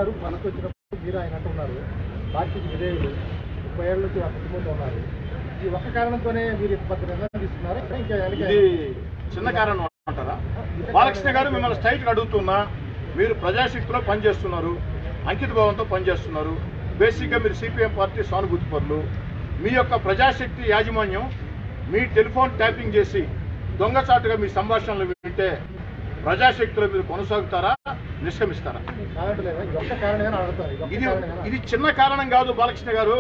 గారు మనకు వచ్చినప్పుడు మీరు ఆయన అంటున్నారు పార్టీకి విధేయులు ముప్పై ఏళ్ళ నుంచి ఆ కుటుంబంతో ఉన్నారు ఈ ఒక్క కారణంతోనే మీరు ఇంత పెద్ద నిర్ణయం తీసుకున్నారా ఇంకా వెనక- ఇది చిన్న కారణం అంటారా బాలకృష్ణ గారు మిమ్మల్ని స్ట్రైట్గా అడుగుతున్నా మీరు ప్రజాశక్తిలో పనిచేస్తున్నారు అంకిత భావంతో పనిచేస్తున్నారు బేసిక్గా మీరు సిపిఎం పార్టీ సానుభూతి పరులు మీ యొక్క ప్రజాశక్తి యాజమాన్యం మీ టెలిఫోన్ ట్యాపింగ్ చేసి దొంగచాటుగా మీ సంభాషణలు వింటే ప్రజాశక్తిలో మీరు కొనసాగుతారా నిష్క్రమిస్తారా కాదంటలేదా ఇది ఒక్క కారణమే అడుగుతాను ఇది ఒక్క ఇది కారణమేనా? ఇది చిన్న కారణం కాదు బాలకృష్ణ గారు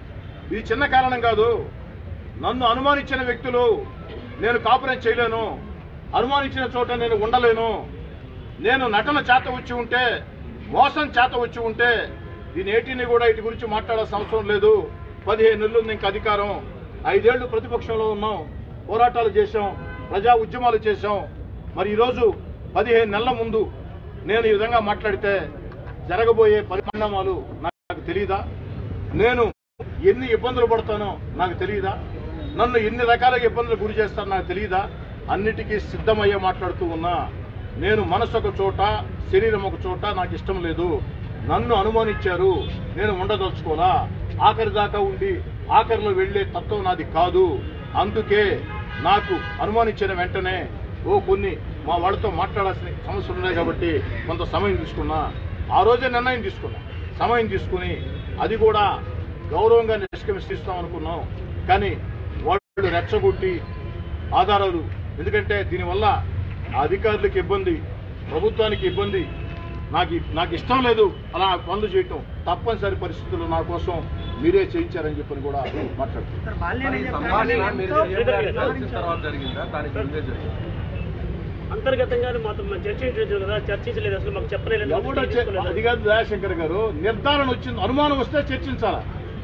ఇది చిన్న కారణం కాదు నన్ను అనుమానించిన వ్యక్తులు నేను కాపురం చేయలేను అనుమానించిన చోట నేను ఉండలేను నేను నటన చేత వచ్చి ఉంటే మోసం చేత వచ్చి ఉంటే దీని ఏటీని కూడా ఇటు గురించి మాట్లాడాల్సిన అవసరం లేదు పదిహేను నెలలు ఉంది ఇంకా అధికారం ఐదేళ్లు ప్రతిపక్షంలో ఉన్నాం పోరాటాలు చేశాం ప్రజా ఉద్యమాలు చేశాం మరి ఈరోజు పదిహేను నెలల ముందు నేను ఈ విధంగా మాట్లాడితే జరగబోయే పరిణామాలు నాకు తెలియదా నేను ఎన్ని ఇబ్బందులు పడతానో నాకు తెలియదా నన్ను ఎన్ని రకాలుగా ఇబ్బందులు గురి చేస్తానో నాకు తెలియదా అన్నిటికీ సిద్ధమయ్యే మాట్లాడుతూ ఉన్నా నేను మనసు ఒక చోట శరీరం ఒక చోట నాకు ఇష్టం లేదు నన్ను అనుమానించారు నేను ఉండదలుచుకోలా ఆఖరి దాకా ఉండి ఆఖరిలో వెళ్ళే తత్వం నాది కాదు అందుకే నాకు అనుమానించిన వెంటనే ఓ కొన్ని మా వాళ్ళతో మాట్లాడాల్సిన సమస్యలు ఉన్నాయి కాబట్టి కొంత సమయం తీసుకున్నా ఆ రోజే నిర్ణయం తీసుకున్నా సమయం తీసుకుని అది కూడా గౌరవంగా నిష్క్రమిస్తాం అనుకున్నాం కానీ వాళ్ళు రెచ్చగొట్టి ఆధారాలు ఎందుకంటే దీనివల్ల ఆ అధికారులకు ఇబ్బంది ప్రభుత్వానికి ఇబ్బంది నాకు నాకు ఇష్టం లేదు అలా పనులు చేయటం తప్పనిసరి పరిస్థితుల్లో నా కోసం మీరే చేయించారని చెప్పని కూడా మాట్లాడుతున్నారు మరి ఈ సంభాషణ మీరు సీఎం గారిని కలిసిన తర్వాత జరిగిందా దానికి ముందే జరిగిందా అంతర్గతంగానే మాత్రం మనం చర్చించలేదు కదా చర్చించలేదు అసలు మాకు చెప్పలేదు ఎవడో చే- అది కాదు దయాశంకర్ గారు నిర్ధారణ వచ్చింది అనుమానం వస్తే చర్చించాలా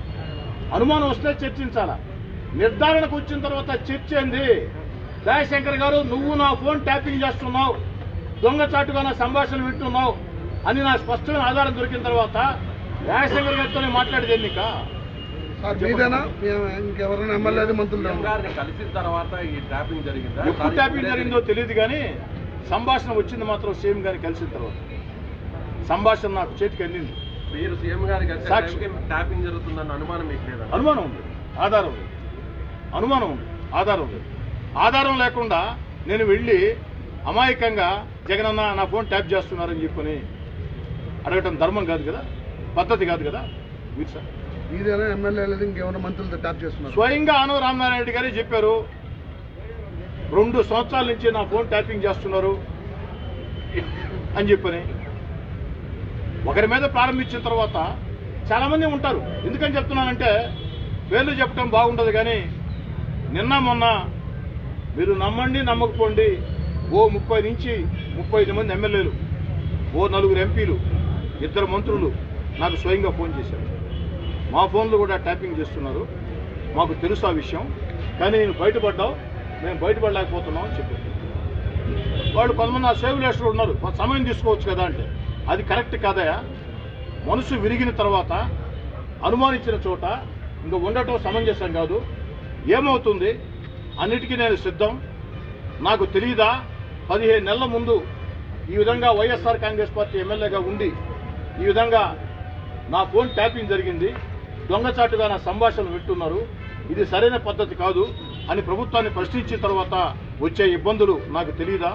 అనుమానం వస్తే చర్చించాలా నిర్ధారణకు వచ్చిన తర్వాత చర్చ ఏంది దయాశంకర్ గారు నువ్వు నా ఫోన్ ట్యాపింగ్ చేస్తున్నావు దొంగచాటుగా నా సంభాషణ వింటున్నావు అని నా స్పష్టమైన ఆధారం దొరికిన తర్వాత దయాశంకర్ గారితోనే మాట్లాడేది ఎన్నిక సార్ మీదేనా మేము ఇంకెవరైనా ఎమ్మెల్యే మంత్రులు సీఎం గారిని కలిసిన తర్వాత ఈ ట్యాపింగ్ జరిగిందా ఎప్పుడు దానికి ట్యాపింగ్ ముందే జరిగిందో తెలియదు కానీ సంభాషణ వచ్చింది మాత్రం సీఎం గారిని కలిసిన తర్వాత సంభాషణ నాకు చేతికి అందింది మీరు సీఎం గారికి కలిసే సాక్షి. టైంకి ట్యాపింగ్ జరుగుతుందన్న అనుమానం మీకు లేదా అనుమానం ఉంది ఆధారం ఉంది అనుమానం ఉంది ఆధారం ఉంది ఆధారం లేకుండా నేను వెళ్ళి అమాయకంగా జగనన్న నా ఫోన్ ట్యాప్ చేస్తున్నారని చెప్పని అడగటం ధర్మం కాదు కదా పద్ధతి కాదు కదా మీరు సార్ మీదేనా ఎమ్మెల్యే లేదు ఇంకెవరైనా మంత్రులతో ట్యాప్ చేస్తున్నారు స్వయంగా ఆనవ రామనారాయణ రెడ్డి గారే చెప్పారు రెండు సంవత్సరాల నుంచి నా ఫోన్ ట్యాపింగ్ చేస్తున్నారు అని చెప్పని ఒకరి మీద ప్రారంభించిన తర్వాత చాలా మంది ఉంటారు ఎందుకని చెప్తున్నానంటే పేర్లు చెప్పడం బాగుండదు కానీ నిన్న మొన్న మీరు నమ్మండి నమ్మకపోండి ఓ ముప్పై నుంచి ముప్పై ఐదు మంది ఎమ్మెల్యేలు ఓ నలుగురు ఎంపీలు ఇద్దరు మంత్రులు నాకు స్వయంగా ఫోన్ చేశారు మా ఫోన్లు కూడా ట్యాపింగ్ చేస్తున్నారు మాకు తెలుసు ఆ విషయం కానీ నేను బయటపడ్డావు మేము బయటపడలేకపోతున్నాం అని చెప్పారు వాళ్ళు కొంతమంది ఆ సేవ్ లిస్టులు ఉన్నారు కొంత సమయం తీసుకోవచ్చు కదా అంటే అది కరెక్ట్ కాదయా మనసు విరిగిన తర్వాత అనుమానించిన చోట ఇంకా ఉండటం సమంజసం కాదు ఏమవుతుంది అన్నిటికీ నేను సిద్ధం నాకు తెలియదా పదిహేను నెలల ముందు ఈ విధంగా వైఎస్ఆర్ కాంగ్రెస్ పార్టీ ఎమ్మెల్యేగా ఉండి ఈ విధంగా నా ఫోన్ ట్యాపింగ్ జరిగింది దొంగచాటుగా నా సంభాషణలు వింటున్నారు ఇది సరైన పద్ధతి కాదు అని ప్రభుత్వాన్ని ప్రశ్నించిన తర్వాత వచ్చే ఇబ్బందులు నాకు తెలియదా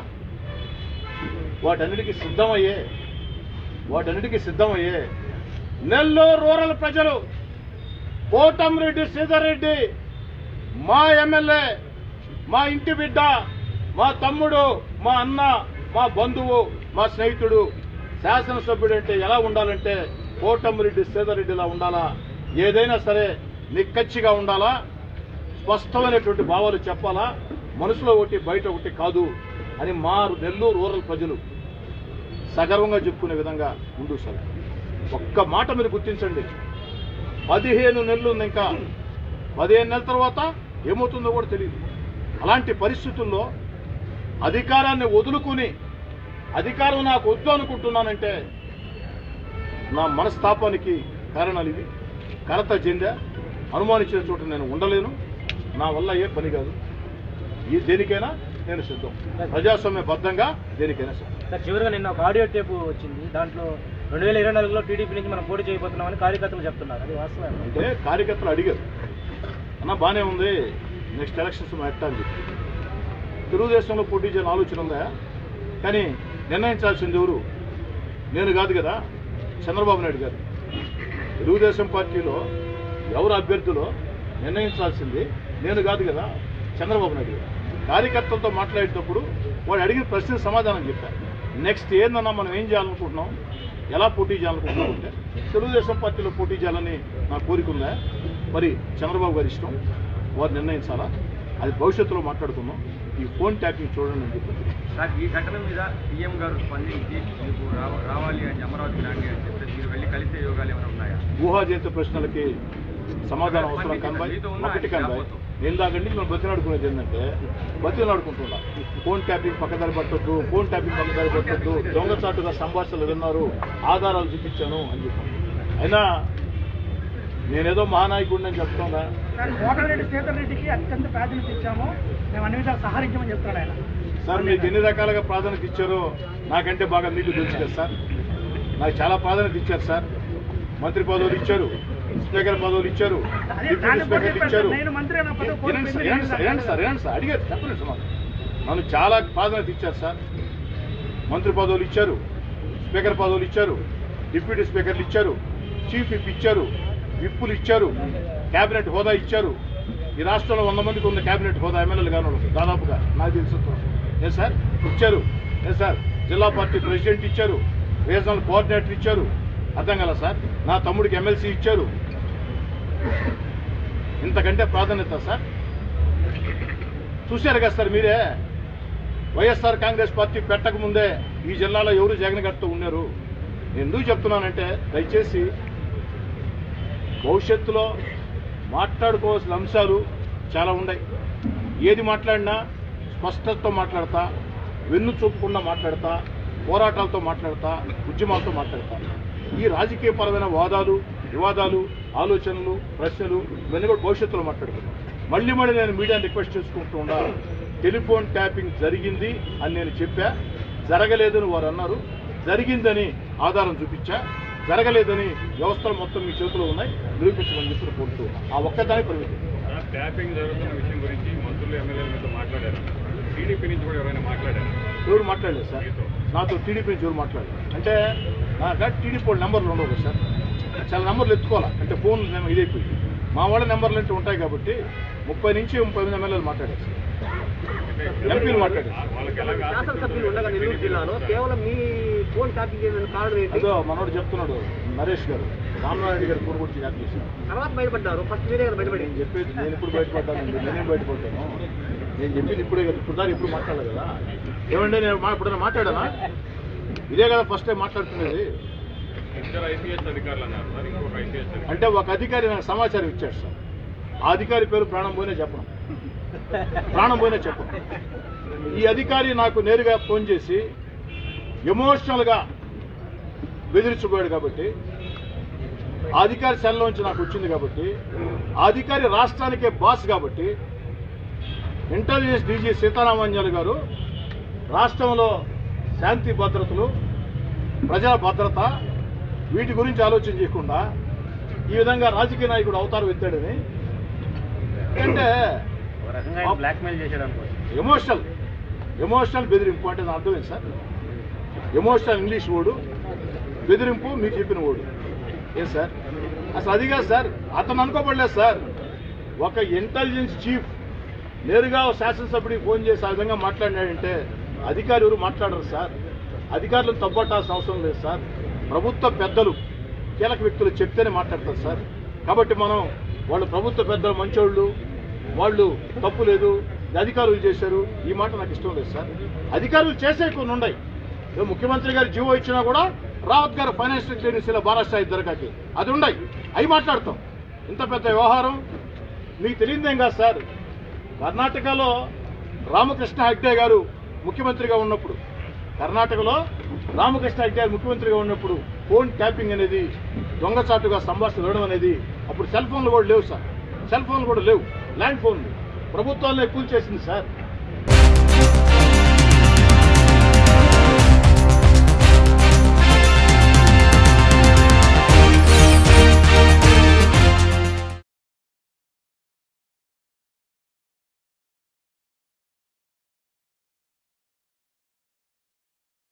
వాటన్నిటికీ సిద్ధమయ్యే వాటన్నిటికీ సిద్ధమయ్యే నెల్లూరు రూరల్ ప్రజలు కోటంరెడ్డి శ్రీధర్ రెడ్డి మా ఎమ్మెల్యే మా ఇంటి బిడ్డ మా తమ్ముడు మా అన్న మా బంధువు మా స్నేహితుడు శాసనసభ్యుడు అంటే ఎలా ఉండాలంటే కోటంరెడ్డి శ్రీధర్ రెడ్డిలా ఉండాలా ఏదైనా సరే నిక్కచ్చిగా ఉండాలా స్పష్టమైనటువంటి భావాలు చెప్పాలా మనసులో ఒకటి బయట ఒకటి కాదు అని మా నెల్లూరు రూరల్ ప్రజలు సగర్వంగా చెప్పుకునే విధంగా ముందుకు సార్ ఒక్క మాట మీరు గుర్తించండి పదిహేను నెలలు ఉంది ఇంకా పదిహేను నెలల తర్వాత ఏమవుతుందో కూడా తెలియదు అలాంటి పరిస్థితుల్లో అధికారాన్ని వదులుకుని అధికారం నాకు వద్దు అనుకుంటున్నానంటే నా మనస్తాపానికి కారణాలు ఇవి కలత చెందా అనుమానించిన చోట నేను ఉండలేను నా వల్ల ఏ పని కాదు ఈ దేనికైనా నేను సిద్ధం ప్రజాస్వామ్య బద్ధంగా దేనికైనా సిద్ధం సార్ చివరిగా నిన్న ఒక ఆడియో టేప్ వచ్చింది దాంట్లో రెండు వేల ఇరవై నాలుగులో టీడీపీ నుంచి మనం పోటీ చేయబోతున్నామని కార్యకర్తలు చెప్తున్నారు అది వాస్తవం అంటే కార్యకర్తలు అడిగారు అన్న బాగానే ఉంది నెక్స్ట్ ఎలక్షన్స్ పెట్టాలి తెలుగుదేశంలో పోటీ చేయాలని ఆలోచన ఉందా కానీ నిర్ణయించాల్సింది ఎవరు నేను కాదు కదా చంద్రబాబు నాయుడు గారు తెలుగుదేశం పార్టీలో ఎవరు అభ్యర్థులో నిర్ణయించాల్సింది నేను కాదు కదా చంద్రబాబు నాయుడు గారు కార్యకర్తలతో మాట్లాడేటప్పుడు వాడు అడిగిన ప్రశ్నకు సమాధానం చెప్పారు నెక్స్ట్ ఏందన్నా మనం ఏం చేయాలనుకుంటున్నాం ఎలా పోటీ చేయాలనుకుంటున్నాం అంటే తెలుగుదేశం పార్టీలో పోటీ చేయాలని నా కోరిక ఉందా మరి చంద్రబాబు గారి ఇష్టం వారు నిర్ణయించాలా అది భవిష్యత్తులో మాట్లాడుకుందాం ఈ ఫోన్ ట్యాపింగ్ చూడండి అని చెప్పి సార్ ఈ ఘటన మీద సీఎం గారు స్పందించి మీకు రావ- రావాలి అని అమరావతి రాండి అని చెప్తే మీరు వెళ్ళి కలిసే యోగాలు ఏమైనా ఉన్నాయా ఊహాజనిత ప్రశ్నలకి సమాధానం అవసరం కనబాయి ఒకటి కనబాయి నేను దాకండి మనం బతిలాడుకునేది ఏంటంటే బతిలాడుకుంటున్నా ఫోన్ ట్యాపింగ్ పక్కదారి పట్టొద్దు ఫోన్ ట్యాపింగ్ పక్కదారి పట్టొద్దు దొంగచాటుగా సంభాషణలు విన్నారు ఆధారాలు చూపించాను అని చెప్పాను అయినా నేనేదో మహానాయకుడిని అని చెప్తున్నా సార్ కోటరెడ్డి శ్రీధర్ రెడ్డికి అత్యంత ప్రాధాన్యత ఇచ్చాము మేము అన్ని విధాలు సహకరించమని చెప్తున్నాడు ఆయన సార్ మీకు ఎన్ని రకాలుగా ప్రాధాన్యత ఇచ్చారో నాకంటే బాగా మీకు తెలుసు కదా సార్ నాకు చాలా ప్రాధాన్యత ఇచ్చారు సార్ మంత్రి పదవులు ఇచ్చారు స్పీకర్ పదవులు ఇచ్చారు అదే డిప్యూటీ దాన్ని స్పీకర్ పోటీ ఇచ్చారు నేను మంత్రి అయిన పదవి వినండి సార్, కోల్పోయింది వినండి సార్, వినండి సార్ వినండి సార్ అడిగారు చెప్పండి సార్ నన్ను చాలా ప్రాధాన్యత ఇచ్చారు సార్ మంత్రి పదవులు ఇచ్చారు స్పీకర్ పదవులు ఇచ్చారు డిప్యూటీ స్పీకర్లు ఇచ్చారు చీఫ్ విప్ ఇచ్చారు విప్పులు ఇచ్చారు కేబినెట్ హోదా ఇచ్చారు ఈ రాష్ట్రంలో వంద మందికి ఉన్న కేబినెట్ హోదా ఎమ్మెల్యేలు కాని వాళ్ళు దాదాపుగా నాకు తెలుసు ఏ సార్ ఇచ్చారు ఏ సార్ జిల్లా పార్టీ ప్రెసిడెంట్ ఇచ్చారు రీజనల్ కోఆర్డినేటర్ ఇచ్చారు అర్థం కదా సార్ నా తమ్ముడికి ఎమ్మెల్సీ ఇచ్చారు ఇంతకంటే ప్రాధాన్యత సార్ చూశారు కదా సార్ మీరే వైఎస్ఆర్ కాంగ్రెస్ పార్టీ పెట్టక ముందే ఈ జిల్లాలో ఎవరు జగన్ గారితో ఉన్నారు నేను ఎందుకు చెప్తున్నానంటే దయచేసి భవిష్యత్తులో మాట్లాడుకోవాల్సిన అంశాలు చాలా ఉన్నాయి ఏది మాట్లాడినా స్పష్టతతో మాట్లాడతా వెన్ను చూపకుండా మాట్లాడతా పోరాటాలతో మాట్లాడతా ఉద్యమాలతో మాట్లాడతా ఈ రాజకీయపరమైన వాదాలు వివాదాలు ఆలోచనలు ప్రశ్నలు ఇవన్నీ కూడా భవిష్యత్తులో మాట్లాడుకుందాం మళ్ళీ మళ్ళీ నేను మీడియాని రిక్వెస్ట్ చేసుకుంటూ ఉండా టెలిఫోన్ ట్యాపింగ్ జరిగింది అని నేను చెప్పా జరగలేదని వారు అన్నారు జరిగిందని ఆధారం చూపించా జరగలేదని వ్యవస్థలు మొత్తం మీ చేతిలో ఉన్నాయి నిరూపించమని చెప్పి కోరుతూ ఉన్నా. ఆ ఒక్కదాని పరిమితి ట్యాపింగ్ జరుగుతున్న విషయం గురించి మంత్రులు ఎమ్మెల్యేల మీద మాట్లాడారు టీడీపీ నుంచి కూడా ఎవరైనా మాట్లాడారు ఎవరు మాట్లాడలేదు సార్ నాతో టీడీపీ నుంచి ఎవరు మాట్లాడలేదు అంటే నా కాడ టీడీపీ వాళ్ళ నెంబర్లు ఉండవు కదా సార్ చాలా నెంబర్లు ఎత్తుకోవాలా అంటే ఫోన్ ఇదైపోయింది మా వాళ్ళ నెంబర్లు అంటే ఉంటాయి కాబట్టి ముప్పై నుంచి ముప్పై మంది ఎమ్మెల్యేలు మాట్లాడారు సార్ ఎంపీలు మాట్లాడారు వాళ్ళకి ఎలాగ శాసనసభ్యులు ఉండగా నెల్లూరు జిల్లాలో కేవలం మీ ఫోన్ ట్యాపింగ్ చేయడానికి కారణం ఏంటి అదో మనోడు చెప్తున్నాడు నరేష్ గారు రామనారాయణ గారు ఫోన్ కొట్టి యాప్ చేశారు తర్వాత బయటపడ్డారు ఫస్ట్ మీరే కదా బయటపడి నేను చెప్పేది నేను ఇప్పుడు బయటపడ్డాను నేనేం బయటపడ్డాను నేను చెప్పింది ఇప్పుడే కదా ఇప్పుడు దాకా ఇప్పుడు మాట్లాడలేదు కదా ఏమంటే నేను మా ఇప్పుడు మాట్లాడానా ఇదే కదా ఫస్ట్ టైం మాట్లాడుతున్నది ఇద్దరు ఐపీఎస్ అధికారులు అన్నారు సార్ ఇంకొక ఐపీఎస్ అధికారి అంటే ఒక అధికారి నాకు సమాచారం ఇచ్చాడు సార్ ఆ అధికారి పేరు ప్రాణం పోయినా చెప్పను ప్రాణం పోయినా చెప్పను ఈ అధికారి నాకు నేరుగా ఫోన్ చేసి ఎమోషనల్గా బెదిరించబోయాడు కాబట్టి ఆ అధికారి సెల్లోంచి నాకు వచ్చింది కాబట్టి ఆ అధికారి రాష్ట్రానికే బాస్ కాబట్టి ఇంటెలిజెన్స్ డీజీ సీతారామాంజలి గారు రాష్ట్రంలో శాంతి భద్రతలు ప్రజల భద్రత వీటి గురించి ఆలోచన చేయకుండా ఈ విధంగా రాజకీయ నాయకుడు అవతారం ఎత్తాడని అంటే ఒక రకంగా ఆయన బ్లాక్మెయిల్ చేశాడు అనుకోండి ఎమోషనల్ ఎమోషనల్ బెదిరింపు అంటే నా అర్థం ఏంటి సార్ ఎమోషనల్ ఇంగ్లీష్ వర్డు బెదిరింపు మీరు చెప్పిన వర్డు ఏ సార్ అసలు అది కాదు సార్ అతను అనుకోబడలేదు సార్ ఒక ఇంటెలిజెన్స్ చీఫ్ నేరుగా ఓ శాసనసభ్యుడికి ఫోన్ చేసి ఆ విధంగా మాట్లాడినాడంటే అధికారి ఎవరు మాట్లాడరు సార్ అధికారులను తప్పట్టాల్సిన అవసరం లేదు సార్ ప్రభుత్వ పెద్దలు కీలక వ్యక్తులు చెప్తేనే మాట్లాడతారు సార్ కాబట్టి మనం వాళ్ళు ప్రభుత్వ పెద్దలు మంచోళ్ళు వాళ్ళు తప్పు లేదు ఇది అధికారులు చేశారు ఈ మాట నాకు ఇష్టం లేదు సార్ అధికారులు చేసే కొన్ని ఉన్నాయి ఏదో ముఖ్యమంత్రి గారు జీవో ఇచ్చినా కూడా రావత్ గారు ఫైనాన్షియల్ క్లియరెన్స్ ఇలా బారాష్ట్ర దొరకకి అది ఉన్నాయి అవి మాట్లాడతాం ఇంత పెద్ద వ్యవహారం మీకు తెలియదేం కాదు సార్ కర్ణాటకలో రామకృష్ణ హెగ్డే గారు ముఖ్యమంత్రిగా ఉన్నప్పుడు కర్ణాటకలో రామకృష్ణ హెగ్డే గారు ముఖ్యమంత్రిగా ఉన్నప్పుడు ఫోన్ ట్యాపింగ్ అనేది దొంగచాటుగా సంభాషణ వెళ్ళడం అనేది అప్పుడు సెల్ ఫోన్లు కూడా లేవు సార్ సెల్ ఫోన్లు కూడా లేవు ల్యాండ్ ఫోన్లు ప్రభుత్వాన్ని ఎక్కువ చేసింది సార్